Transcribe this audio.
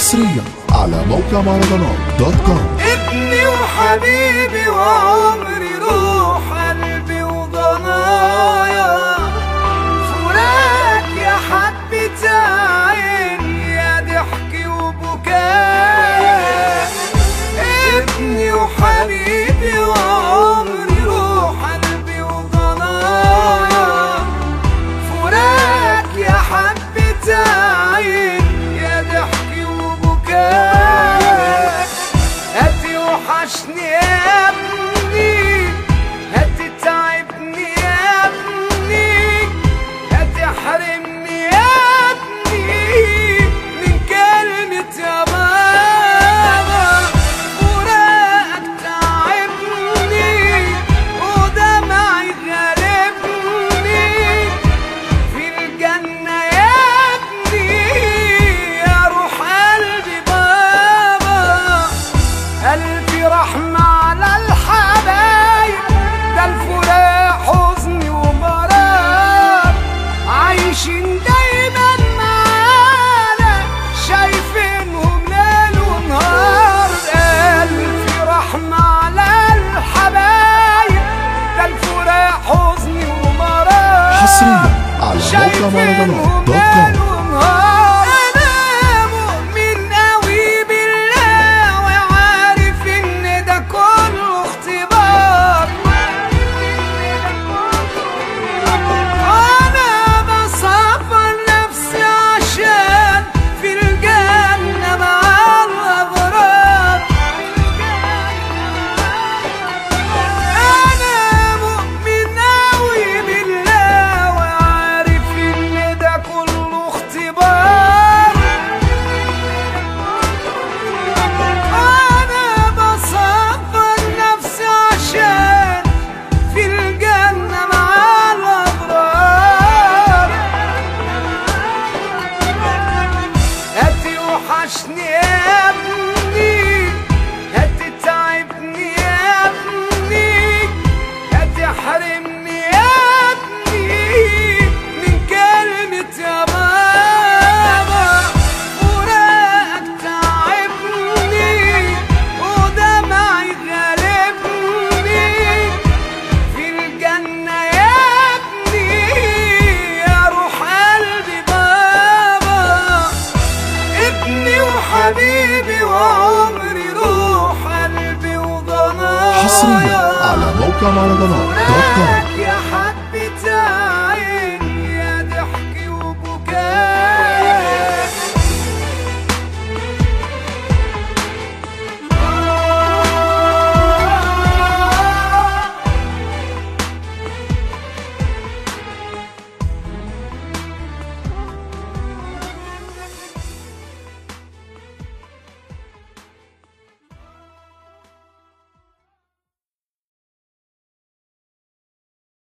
حصريا على موقع مهرجانات دوت كوم ابني وحبيبي وعمري روح قلبي وضنايا فراق يا حبة عيني يا ضحكي وبكاء ابني وحبيبي وعمري روح قلبي وضنايا فراق يا حبة عيني يا ضحكي وبكاء هاتي وحشني يا ابني هاتي تعبني يا ابني هاتي حرمني يا ابني من كلمة يا بابا فراقك تعبني ودمعي غالبني في الجنة يا ابني يا روح قلبي بابا قلبي رحمة على الحبايب ده الفراق حزن ومرار عايشين دايما معانا شايفينهم ليل ونهار قلبي رحمة على الحبايب ده الفراق حزن ومرار حصريا على موقع مهرجانات دوت كوم أنا مؤمن أوي بالله وعارف إن ده كله اختبار أنا بصبر نفسي عشان في الجنة مع الأبرار أنا مؤمن أوي بالله وعارف إن ده كله اختبار أنا بصبر نفسي عشان في الجنة مع الأبرار هاتي وحشني يا ابني هاتي تعبني يا ابني هاتي حرمني يا ابني من كلمة يا بابا فراقك تعبني ودمعي غالبني في الجنة يا ابني يا روح قلبي بابا ابني وحبيبي وعمري روح قلبي وضنايا حصريا على موقع مهرجانات دوت كوم